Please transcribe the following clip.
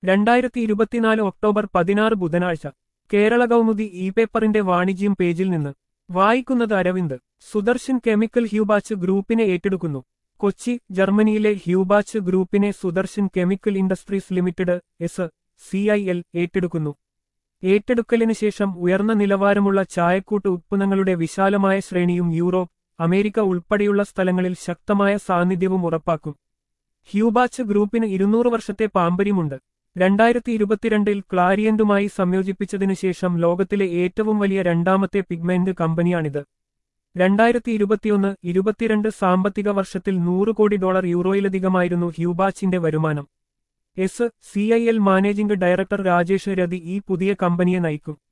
രണ്ടായിരത്തി ഇരുപത്തിനാല് ഒക്ടോബർ പതിനാറ് ബുധനാഴ്ച കേരള കൗമുദി ഇ പേപ്പറിന്റെ വാണിജ്യം പേജിൽ നിന്ന് വായിക്കുന്നത് അരവിന്ദ് സുദർശൻ കെമിക്കൽ ഹ്യൂബാച്ച് ഗ്രൂപ്പിനെ ഏറ്റെടുക്കുന്നു കൊച്ചി ജർമ്മനിയിലെ ഹ്യൂബാച്ച് ഗ്രൂപ്പിനെ Sudarshan chemical industries limited S C I L ഏറ്റെടുക്കുന്നു ഏറ്റെടുക്കലിന് ശേഷം ഉയർന്ന നിലവാരമുള്ള ചായക്കൂട്ട് ഉത്പന്നങ്ങളുടെ വിശാലമായ ശ്രേണിയും യൂറോപ്പ് അമേരിക്ക ഉൾപ്പെടെയുള്ള സ്ഥലങ്ങളിൽ ശക്തമായ സാന്നിധ്യവും ഉറപ്പാക്കും ഹ്യൂബാച്ച് ഗ്രൂപ്പിന് ഇരുന്നൂറ് വർഷത്തെ പാമ്പര്യമുണ്ട് രണ്ടായിരത്തി ഇരുപത്തിരണ്ടിൽ ക്ലാരിയന്റുമായി സംയോജിപ്പിച്ചതിനു ശേഷം ലോകത്തിലെ ഏറ്റവും വലിയ രണ്ടാമത്തെ പിഗ്മെന്റ് കമ്പനിയാണിത് രണ്ടായിരത്തി ഇരുപത്തിയൊന്ന് ഇരുപത്തിരണ്ട് സാമ്പത്തിക വർഷത്തിൽ നൂറ് കോടി ഡോളർ യൂറോയിലധികമായിരുന്നു ഹ്യൂബാച്ചിന്റെ വരുമാനം S C I L managing director Rajesh Rathi ഈ പുതിയ കമ്പനിയെ നയിക്കും